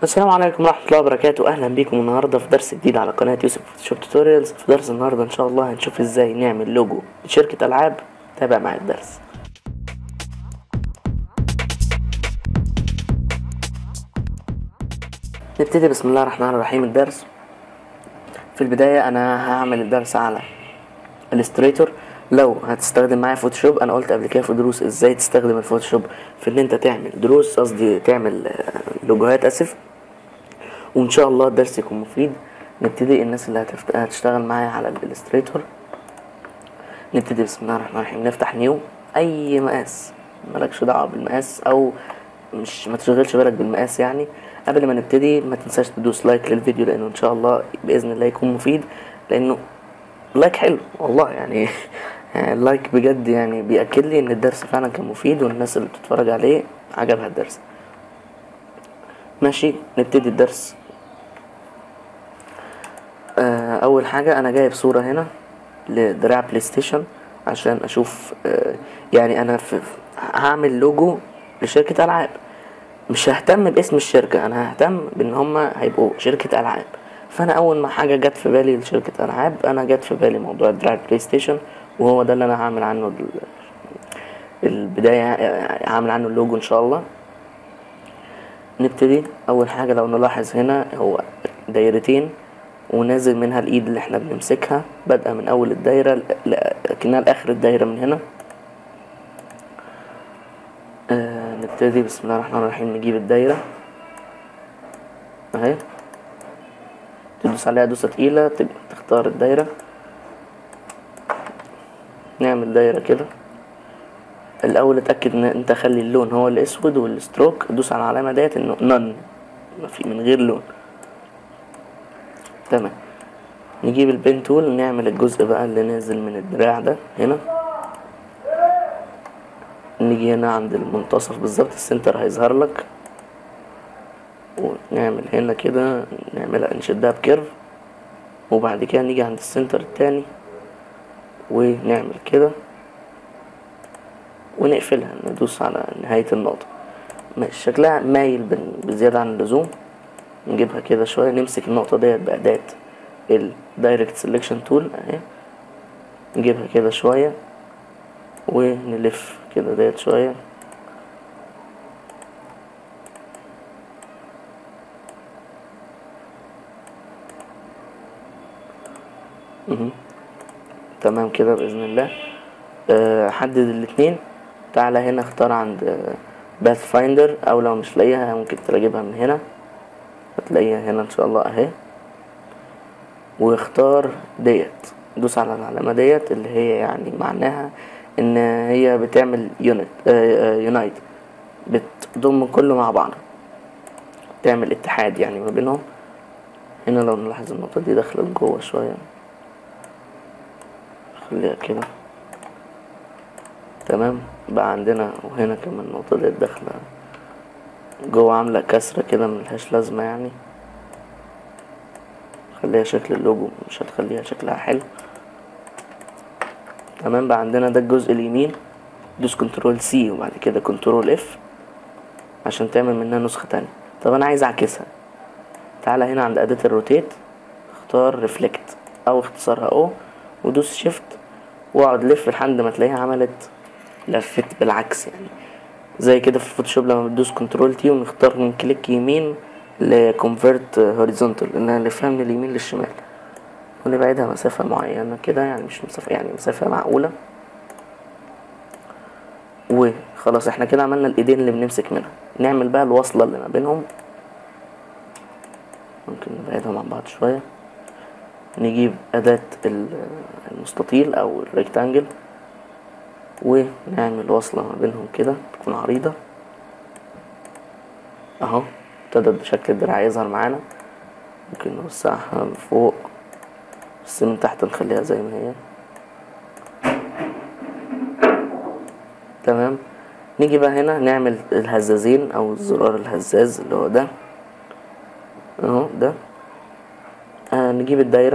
السلام عليكم ورحمة الله وبركاته أهلا بيكم النهاردة في درس جديد على قناة يوسف فوتوشوب توتوريالز في درس النهاردة إن شاء الله هنشوف إزاي نعمل لوجو لشركة ألعاب تابع معايا الدرس نبتدي بسم الله الرحمن الرحيم الدرس في البداية أنا هعمل الدرس على الستريتور لو هتستخدم معايا فوتوشوب انا قلت قبل كده في دروس ازاي تستخدم الفوتوشوب في ان انت تعمل دروس قصدي تعمل آه، لوجوهات اسف وان شاء الله الدرس يكون مفيد نبتدي الناس اللي هتفت... هتشتغل معايا على الالستريتور نبتدي بسم الله الرحمن الرحيم نفتح نيو اي مقاس مالكش دعوه بالمقاس او مش ما تشغلش بالك بالمقاس يعني قبل ما نبتدي ما تنساش تدوس لايك للفيديو لانه ان شاء الله باذن الله يكون مفيد لانه لايك حلو والله يعني يعني اللايك بجد يعني بيأكد لي ان الدرس فعلا كان مفيد والناس اللي بتتفرج عليه عجبها الدرس ماشي نبتدي الدرس آه اول حاجة انا جايب صورة هنا لدراع بلاي ستيشن عشان اشوف آه يعني انا في هعمل لوجو لشركة العاب مش ههتم باسم الشركة انا ههتم بان هما هيبقوا شركة العاب فانا اول ما حاجة جت في بالي لشركة العاب انا جت في بالي موضوع دراع بلاي ستيشن وهو ده اللي انا هعمل عنه ال- البداية هعمل عنه اللوجو ان شاء الله نبتدي اول حاجة لو نلاحظ هنا هو دايرتين ونازل منها الايد اللي احنا بنمسكها بادئة من اول الدايرة ل- ل- لكنها لاخر الدايرة من هنا آه نبتدي بسم الله الرحمن الرحيم نجيب الدايرة اهي تدوس عليها دوسة تقيلة تب- تختار الدايرة نعمل دايرة كده الأول اتأكد إن أنت خلي اللون هو الأسود والستروك دوس على العلامة ديت إنه نون في من غير لون تمام نجيب البين تول نعمل الجزء بقى اللي نازل من الدراع ده هنا نيجي هنا عند المنتصف بالظبط السنتر هيظهر لك ونعمل هنا كده نعملها نشدها بكيرف وبعد كده نيجي عند السنتر التاني ونعمل كده ونقفلها ندوس على نهاية النقطة ماشي شكلها مايل بن- بزيادة عن اللزوم نجيبها كده شوية نمسك النقطة ديت بأداة الدايركت سيلكشن تول اهي نجيبها كده شوية ونلف كده ديت شوية مهم. تمام كده بإذن الله أه حدد الاتنين تعالى هنا اختار عند باث فايندر او لو مش لاقيها ممكن تجيبها من هنا هتلاقيها هنا ان شاء الله اهي واختار ديت دوس على العلامة ديت اللي هي يعني معناها ان هي بتعمل يونت يونايت بتضم كله مع بعض تعمل اتحاد يعني ما بينهم هنا لو نلاحظ النقطة دي داخلة لجوه شوية خليها كده تمام بقى عندنا وهنا كمان النقطة دي داخلة جوه عاملة كسرة كده ملهاش لازمة يعني خليها شكل اللوجو مش هتخليها شكلها حلو تمام بقى عندنا ده الجزء اليمين دوس كنترول سي وبعد كده كنترول اف عشان تعمل منها نسخة تانية طب انا عايز اعكسها تعالى هنا عند اداة الروتيت اختار ريفلكت او اختصارها او ودوس شيفت واقعد لف لحد ما تلاقيها عملت لفت بالعكس يعني زي كده في الفوتوشوب لما بتدوس كنترول تي ونختار من كليك يمين لكونفرت هوريزونتال انها نلفها من اليمين للشمال ونبعدها مسافة معينة كده يعني مش مسافة يعني مسافة معقولة وخلاص احنا كده عملنا الايدين اللي بنمسك منها نعمل بقى الوصلة اللي ما بينهم ممكن نبعدها مع بعض شوية نجيب أداة ال- المستطيل أو الريكتانجل ونعمل وصلة ما بينهم كده تكون عريضة اهو ابتدى شكل الدراع يظهر معانا ممكن نوسعها من فوق بس من تحت نخليها زي ما هي تمام نيجي بقى هنا نعمل الهزازين او الزرار الهزاز اللي هو ده اهو ده آه نجيب الدايرة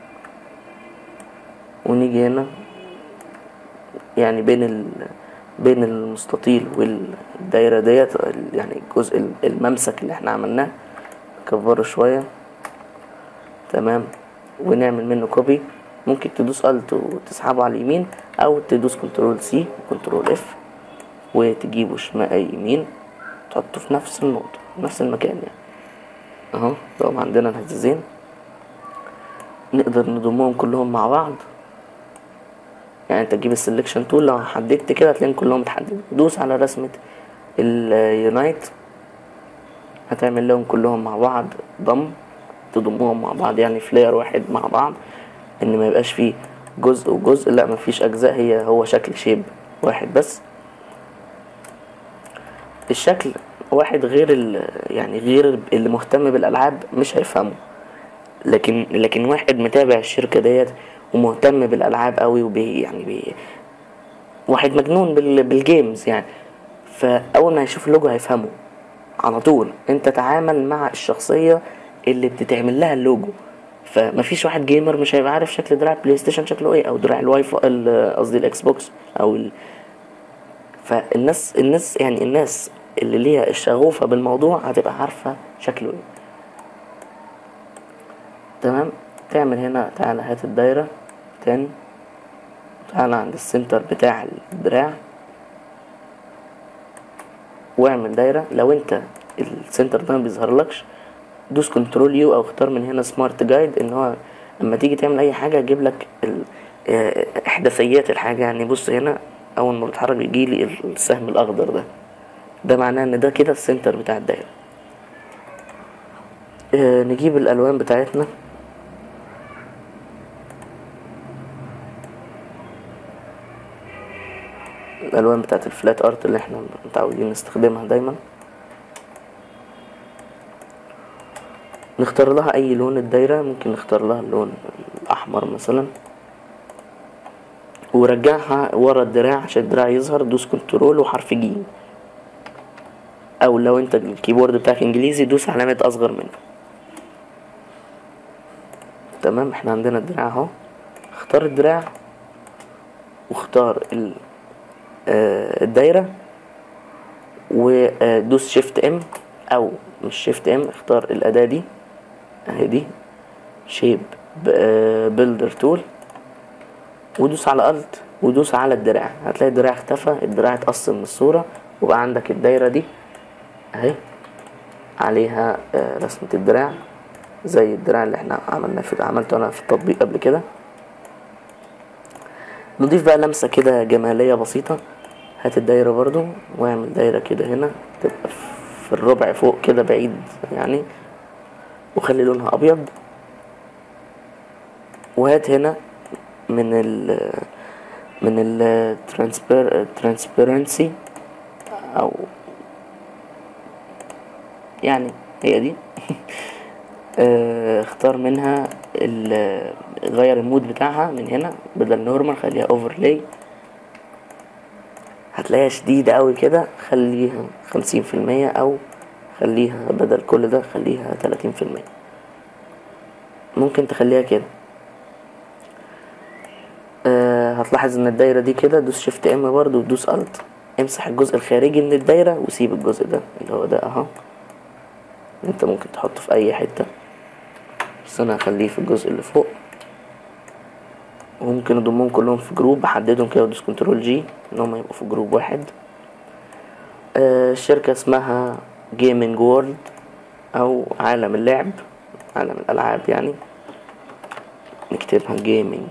ونيجي هنا يعني بين ال بين المستطيل والدايرة ديت يعني الجزء الممسك اللي احنا عملناه نكبره شوية تمام ونعمل منه كوبي ممكن تدوس الت وتسحبه على اليمين او تدوس كنترول سي وكنترول اف وتجيبه شمال يمين تحطه في نفس النقطة نفس المكان يعني اهو بقوا عندنا الهزازين نقدر نضمهم كلهم مع بعض يعني انت تجيب السلكشن تول لو حددت كده هتلاقيهم كلهم متحددين دوس على رسمة اليونايت هتعمل لهم كلهم مع بعض ضم تضمهم مع بعض يعني في لاير واحد مع بعض ان ما يبقاش فيه جزء وجزء لا مفيش اجزاء هي هو شكل شيب واحد بس الشكل واحد غير ال يعني غير اللي مهتم بالالعاب مش هيفهمه لكن لكن واحد متابع الشركه ديت ومهتم بالالعاب قوي وبي يعني بي واحد مجنون بال بالجيمز يعني فاول ما هيشوف اللوجو هيفهمه على طول انت تعامل مع الشخصيه اللي بتتعمل لها اللوجو فمفيش واحد جيمر مش هيبقى عارف شكل دراع البلاي ستيشن شكله ايه او دراع الواي فاي ال- قصدي الاكس بوكس او ال... فالناس الناس يعني الناس اللي ليها الشغوفة بالموضوع هتبقى عارفة شكله ايه تمام تعمل هنا تعالى هات الدايرة تاني تعالى عند السنتر بتاع الدراع واعمل دايرة لو انت السنتر ده ما بيظهرلكش دوس كنترول يو او اختار من هنا سمارت جايد ان هو لما تيجي تعمل اي حاجة يجيب لك ال- آه، احداثيات الحاجة يعني بص هنا اول ما بتحرك بيجيلي السهم الاخضر ده ده معناه ان ده كده السنتر بتاع الدايرة آه، نجيب الالوان بتاعتنا الالوان بتاعت الفلات ارت اللي احنا متعودين نستخدمها دايما نختار لها اي لون الدايرة ممكن نختار لها اللون الاحمر مثلا ورجعها ورا الدراع عشان الدراع يظهر دوس كنترول وحرف جي او لو انت الكيبورد بتاعك انجليزي دوس علامة اصغر منه تمام احنا عندنا الدراع اهو اختار الدراع واختار ال آه، الدايرة ودوس شيفت ام او مش شيفت ام اختار الاداة دي اهي دي شيب بيلدر تول ودوس على الت ودوس على الدراع هتلاقي الدراع اختفى الدراع اتقص من الصورة وبقى عندك الدايرة دي اهي عليها آه، رسمة الدراع زي الدراع اللي احنا عملناه في عملته انا في التطبيق قبل كده نضيف بقى لمسة كده جمالية بسيطة هات الدايرة برضو واعمل دايرة كده هنا تبقى في الربع فوق كده بعيد يعني وخلي لونها ابيض وهات هنا من ال من ال transparency او يعني هي دي آه، اختار منها ال- غير المود بتاعها من هنا بدل نورمال خليها اوفرلاي هتلاقيها شديدة قوي كده خليها خمسين في المية او خليها بدل كل ده خليها تلاتين في المية ممكن تخليها كده آه هتلاحظ ان الدايرة دي كده دوس شيفت ام برضو ودوس الت امسح الجزء الخارجي من الدايرة وسيب الجزء ده اللي هو ده اهو انت ممكن تحطه في اي حتة بس انا هخليه في الجزء اللي فوق وممكن اضمهم كلهم في جروب بحددهم كده ودوس كنترول جي ان هم يبقوا في جروب واحد آه الشركة اسمها جيمنج وورلد او عالم اللعب عالم الالعاب يعني نكتبها جيمنج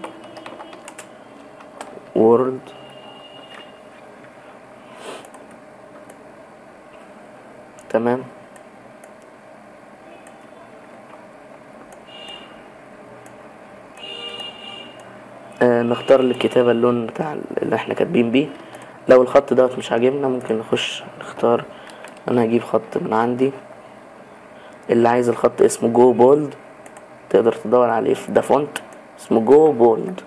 وورلد تمام آه نختار الكتابة اللون بتاع اللي احنا كاتبين بيه لو الخط دوت مش عاجبنا ممكن نخش نختار انا هجيب خط من عندي اللي عايز الخط اسمه جو بولد تقدر تدور عليه في ده فونت اسمه جو بولد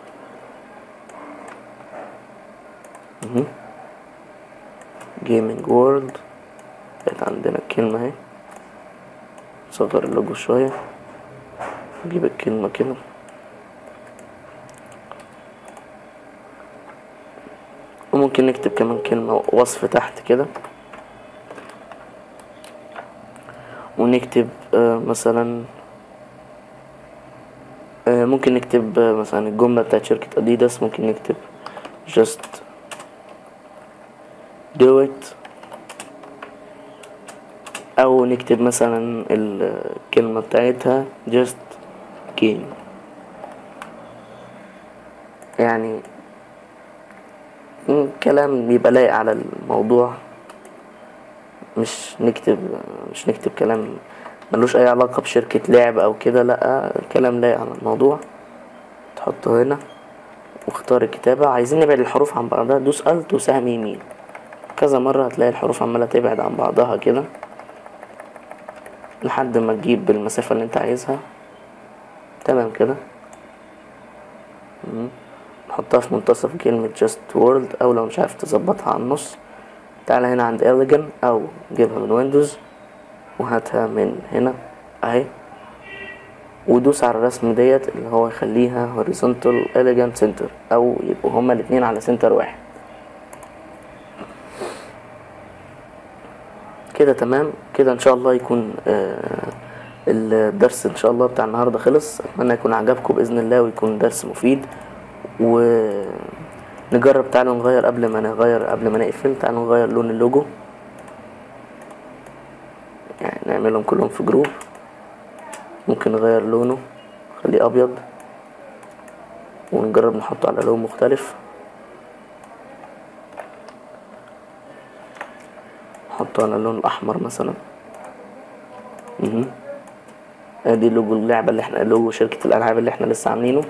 جيمنج وورلد بقت عندنا الكلمة اهي نصغر اللوجو شوية نجيب الكلمة كده وممكن نكتب كمان كلمة وصف تحت كده ونكتب آه، مثلا آه، ممكن نكتب آه، مثلا الجملة بتاعت شركة اديداس ممكن نكتب just do it او نكتب مثلا الكلمة بتاعتها just game يعني مم، كلام بيبقى لايق على الموضوع مش نكتب مش نكتب كلام ملوش اي علاقة بشركة لعب او كده لا كلام لايق على الموضوع تحطه هنا واختار الكتابة عايزين نبعد الحروف عن بعضها دوس الت وسهم يمين كذا مرة هتلاقي الحروف عمالة تبعد عن بعضها كده لحد ما تجيب المسافة اللي انت عايزها تمام كده مم. نحطها في منتصف كلمة just world أو لو مش عارف تظبطها على النص تعالى هنا عند elegant أو جيبها من ويندوز وهاتها من هنا أهي ودوس على الرسم ديت اللي هو يخليها horizontal elegant center أو يبقوا هما الاتنين على سنتر واحد كده تمام كده ان شاء الله يكون آه الدرس ان شاء الله بتاع النهارده خلص اتمنى يكون عجبكم باذن الله ويكون درس مفيد ونجرب تعالوا نغير قبل ما نغير قبل ما نقفل تعالوا نغير لون اللوجو يعني نعملهم كلهم في جروب ممكن نغير لونه خليه ابيض ونجرب نحطه على لون مختلف نحطه على اللون الاحمر مثلا مهم. ادي لوجو اللعبة اللي احنا لوجو شركة الالعاب اللي احنا لسه عاملينه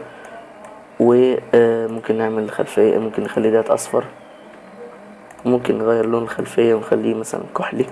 وممكن نعمل خلفية ممكن نخلي ديت اصفر ممكن نغير لون الخلفية ونخليه مثلا كحلي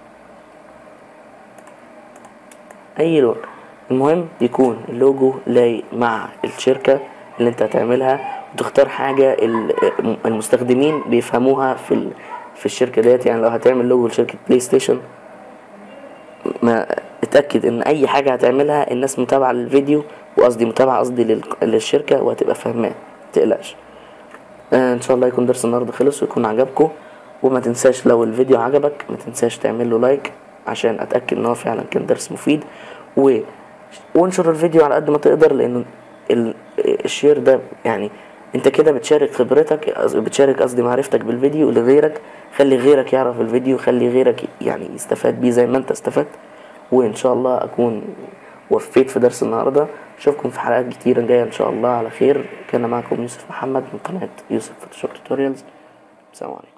اي لون المهم يكون اللوجو لايق مع الشركة اللي انت هتعملها وتختار حاجة ال- المستخدمين بيفهموها في ال- في الشركة ديت يعني لو هتعمل لوجو لشركة بلاي ستيشن ما اتأكد ان اي حاجة هتعملها الناس متابعة للفيديو وقصدي متابعة قصدي لل- للشركة وهتبقى فاهماه متقلقش آه ان شاء الله يكون درس النهارده خلص ويكون عجبكم وما تنساش لو الفيديو عجبك ما تنساش تعمل له لايك عشان اتاكد ان هو فعلا كان درس مفيد و وانشر الفيديو على قد ما تقدر لان ال- الشير ده يعني انت كده بتشارك خبرتك قص- بتشارك قصدي معرفتك بالفيديو لغيرك خلي غيرك يعرف الفيديو خلي غيرك يعني يستفاد بيه زي ما انت استفدت وان شاء الله اكون وفيت في درس النهارده اشوفكم في حلقات كتيره جايه ان شاء الله على خير كان معكم يوسف محمد من قناه يوسف فوتوشوب توتوريالز السلام عليكم